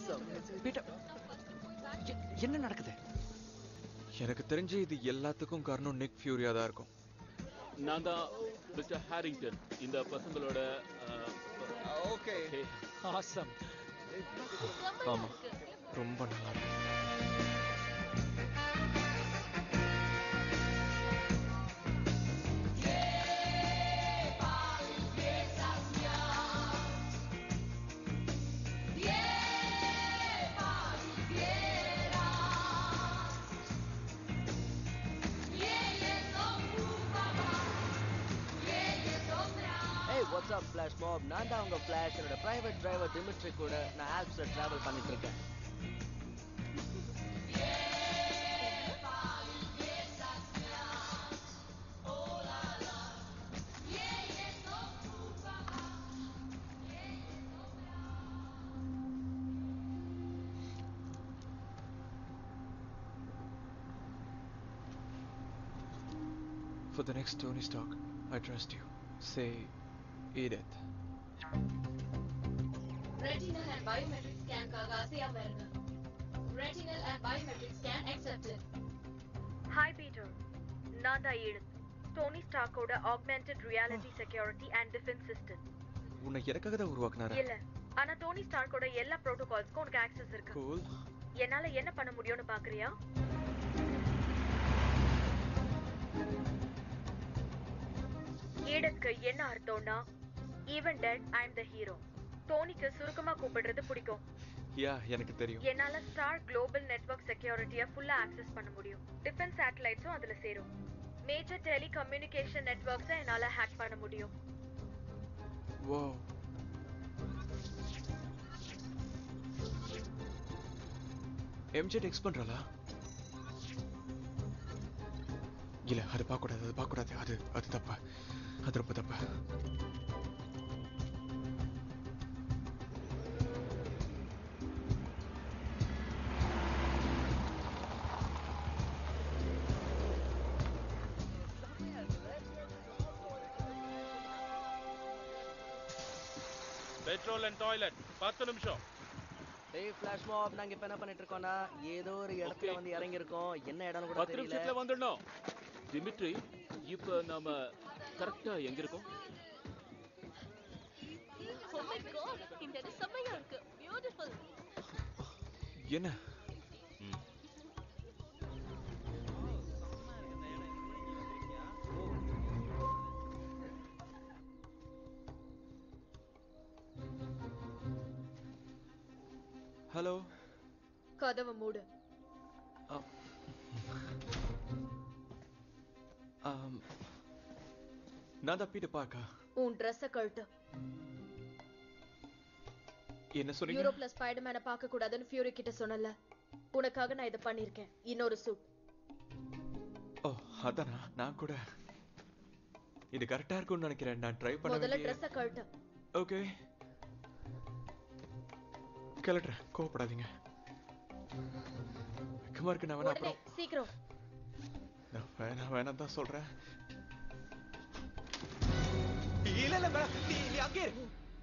awesome. Peter எ- என்ன நடக்குது எனக்கு தெரிஞ்சு இது எல்லாத்துக்கும் காரணம் நிக் ஃபியூரியா தான் இருக்கும் நான் தான் மிஸ்டர் ஹாரிங்டன் இந்த பசங்களோட அஹ், Okay. okay. ஆசம் ஆமா ரொம்ப நல்லா இருக்கு Hey, what's up, Flash Mob? நான் தான் உங்க Flash. என்னோட private driver Dimitri கூட நான் ஆல்ப்ஸ்ல travel பண்ணிட்டு இருக்கேன். For the next Tony Stark, I trust you. Say, Edith. Retinal and biometric scan காக அசையாம இருங்க. Retinal and biometric scan accepted. Hi Peter நான் தான் ஈழத் டோனி ஸ்டாக்கோட augmented reality security and defence system உன்னை எனக்காக தான் உருவாக்குனாரா இல்ல ஆனா டோனி ஸ்டார்க்கோட எல்லா ப்ரோட்டோகால்ஸ்க்கும் உனக்கு ஆக்சஸ் இருக்கு கூல் என்னால என்ன பண்ண முடியும்னு பாக்குறியா ஈடத்துக்கு என்ன அர்த்தம்னா even dead I am the hero டோனிக்கு சுருக்கமா கூப்பிடுறது பிடிக்கும் யா எனக்கு தெரியும் என்னால ஸ்டார் குளோபல் நெட்வொர்க் செக்யூரிட்டியை ஃபுல்லா ஆக்சஸ் பண்ண முடியும் டிஃபென்ஸ் சேட்டலைட்ஸும் அதுல சேரும் மேஜர் டெலிகம்யூனிகேஷன் நெட்வொர்க்ஸை என்னால ஹேக் பண்ண முடியும் வா எம்ஜே டெக்ஸ்ட் பண்றாளா இல்ல அது பார்க்க கூடாது அது பார்க்க கூடாது அது அது தப்பு அது ரொம்ப தப்பு பெட்ரோல் அண்ட் டாய்லெட் பத்து நிமிஷம் Hey, Flash Mob, நாங்க இப்ப என்ன பண்ணிட்டு இருக்கோம்னா ஏதோ ஒரு இடத்துல Okay. வந்து இறங்கி இருக்கோம் என்ன இடம்னு கூட பத்து தெரியல நிமிஷத்துல வந்துடணும் டிமிட்ரி இப்ப நாம கரெக்டா எங்க இருக்கோம் Oh my god, இந்த இடம் செம்மையா இருக்கு. Beautiful. என்ன ஹலோ கதவை மூடு நான் தான் பீட்டு பாக்கா உன் ட்ரெஸ்ஸ கழட்டு என்ன சொன்னீங்க யூரோப்ல ஸ்பைடர்மேனை பார்க்க கூடாதுன்னு ஃபியூரி கிட்ட சொன்னல உனக்காக நான் இதை பண்ணிருக்கேன் இன்னொரு சூட் ஓ அதானா நான் கூட இது கரெக்டா இருக்கும்னு நினைக்கிறேன் நான் ட்ரை பண்ண முதல்ல வேண்டிய ட்ரெஸ்ஸ கழட்டு ஓகே கிளட்டுறேன் கோவப்படாதீங்க வெக்கமா இருக்கு நான் வேணா உடனே அப்புறம் சீக்கிரம் நான் வேணாம் வேணாம் தான் சொல்றேன் இல்ல இல்ல வேணாம். நீ நீ அங்கே இரு.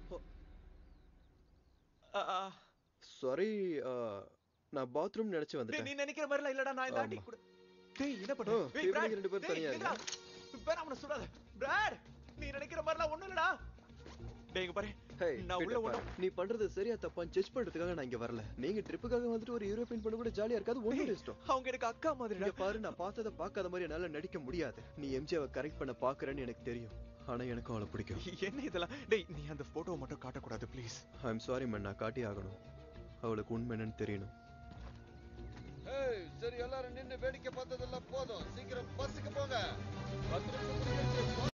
ஆ, ஆ. சாரி நான் பாத்ரூம் நினைச்சு டேய், வந்துட்டேன் நீ நினைக்கிற மாதிரி இல்லடா நான் இந்த ஆண்டி ஆமா. கூட டேய் என்ன பண்ற ஓ, ஏய், இப்ப பிராட், நீங்க ரெண்டு பேரும் டேய், தனியா நில்லுடா. வேணாம் அவனை சுடாத பிராட் நீ நினைக்கிற மாதிரிலாம் ஒண்ணும் இல்லடா டேய் இங்க பாரு Hey, நான் உள்ள Peter Pan, ஒண்ணும் நீ பண்றது சரியா தப்பான்னு ஜட்ஜ் பண்றதுக்காக நான் இங்க வரல நீங்க ட்ரிப்புக்காக வந்துட்டு ஒரு யூரோப்பியன் பண்ண கூட ஜாலியா இருக்காது ஒண்ணு இஷ்டம் அவங்க எனக்கு அக்கா மாதிரிடா இங்க பாரு நான் பார்த்தத பார்க்காத மாதிரி என்னால நடிக்க முடியாது நீ எம்ஜிஆவை கரெக்ட் பண்ண பாக்குறேன்னு எனக்கு தெரியும் ஆனா எனக்கும் அவளை பிடிக்கும் என்ன இதெல்லாம் டேய் நீ அந்த போட்டோவை மட்டும் காட்டக்கூடாது please I am sorry man நான் காட்டி ஆகணும் அவளுக்கு உண்மை என்னன்னு தெரியணும் சரி எல்லாரும் நின்னு வேடிக்கை பார்த்ததெல்லாம் போதும் சீக்கிரம் பஸ்ஸுக்கு போங்க பத்து நிமிஷம் முடிஞ்சிருச்சு.